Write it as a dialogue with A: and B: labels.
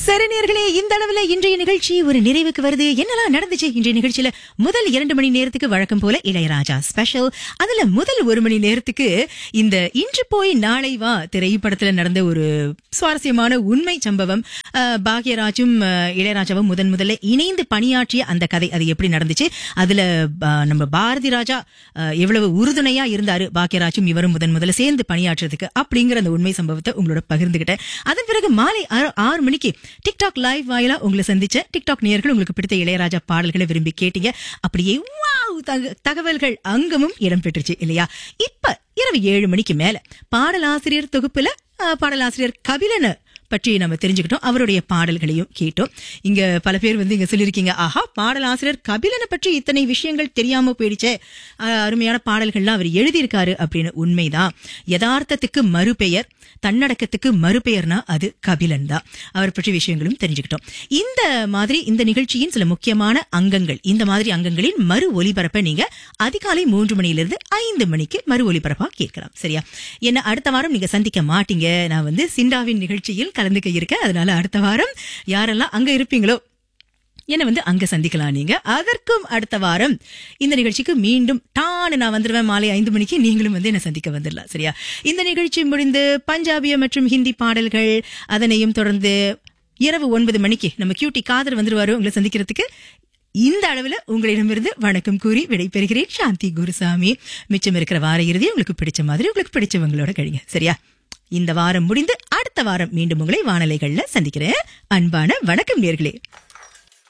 A: சரி நேர்களே இந்த அளவுல இன்றைய நிகழ்ச்சி ஒரு நிறைவுக்கு வருது என்னெல்லாம் நடந்துச்சு இன்றைய நிகழ்ச்சியில முதல் இரண்டு மணி நேரத்துக்கு வழக்கம் போல இளையராஜா ஸ்பெஷல் அதுல முதல் ஒரு மணி நேரத்துக்கு இந்த இன்று போய் நாளை வா திரைப்படத்துல நடந்த ஒரு சுவாரஸ்யமான உண்மை சம்பவம் அஹ், பாக்யராஜும் அஹ், இளையராஜாவும் முதன் முதல்ல இணைந்து பணியாற்றிய அந்த கதை அது எப்படி நடந்துச்சு அதுல ப- நம்ம பாரதி ராஜா அஹ், எவ்வளவு உறுதுணையா இருந்தாரு பாக்யராஜும் இவரும் முதன் முதல்ல சேர்ந்து பணியாற்றுறதுக்கு அப்படிங்கிற அந்த உண்மை சம்பவத்தை உங்களோட பகிர்ந்துகிட்டேன் அதன் பிறகு மாலை ஆறு ஆறு மணிக்கு டிக்டாக் லைவ் வாயிலா உங்களை சந்திச்ச டிக்டாக் நேயர்கள் உங்களுக்கு பிடித்த இளையராஜா பாடல்களை விரும்பி கேட்டீங்க அப்படியே வாவ் தக- தகவல்கள் அங்கமும் இடம்பெற்றுச்சு இல்லையா இப்ப இரவு ஏழு மணிக்கு மேல பாடலாசிரியர் தொகுப்புல அஹ், பாடலாசிரியர் கபிலனை பற்றி நம்ம தெரிஞ்சுக்கிட்டோம் அவருடைய பாடல்களையும் கேட்டோம் இங்க பல பேர் வந்து இங்க சொல்லியிருக்கீங்க ஆஹா பாடலாசிரியர் கபிலனை பற்றி இத்தனை விஷயங்கள் தெரியாம போயிடுச்சே அஹ், அருமையான பாடல்கள்லாம் அவர் எழுதியிருக்காரு அப்படின்னு உண்மைதான் யதார்த்தத்துக்கு மறுபெயர் தன்னடக்கத்துக்கு மறுபெயர்னா அது கபிலன் தான் அவர் பற்றி விஷயங்களும் தெரிஞ்சுக்கிட்டோம் இந்த மாதிரி இந்த நிகழ்ச்சியின் சில முக்கியமான அங்கங்கள் இந்த மாதிரி அங்கங்களின் மறு ஒலிபரப்பை நீங்க அதிகாலை மூன்று மணியிலிருந்து ஐந்து மணிக்கு மறு ஒலிபரப்பா கேட்கலாம் சரியா என்ன அடுத்த வாரம் நீங்க சந்திக்க மாட்டீங்க நான் வந்து சிண்டாவின் நிகழ்ச்சியில் கலந்துக்க இருக்கேன் அதனால அடுத்த வாரம் யாரெல்லாம் அங்க இருப்பீங்களோ என்ன வந்து அங்க சந்திக்கலாம் நீங்க அதற்கும் அடுத்த வாரம் இந்த நிகழ்ச்சிக்கு மீண்டும் டான்னு நான் வந்துடுவேன் மாலை ஐந்து மணிக்கு நீங்களும் வந்து என்ன சந்திக்க வந்துடலாம் சரியா இந்த நிகழ்ச்சி முடிந்து பஞ்சாபிய மற்றும் ஹிந்தி பாடல்கள் அதனையும் தொடர்ந்து இரவு ஒன்பது மணிக்கு நம்ம கியூட்டி காதர் வந்துருவாரு உங்களை சந்திக்கிறதுக்கு இந்த அளவுல உங்களிடமிருந்து வணக்கம் கூறி விடைபெறுகிறேன் சாந்தி குருசாமி மிச்சம் இருக்கிற வார இறுதி உங்களுக்கு பிடிச்ச மாதிரி உங்களுக்கு பிடிச்சவங்களோட கழிங்க சரியா இந்த வாரம் முடிந்து அடுத்த வாரம் மீண்டும் உங்களை வானலைகள்ல சந்திக்கிறேன் அன்பான வணக்கம் நேர்களே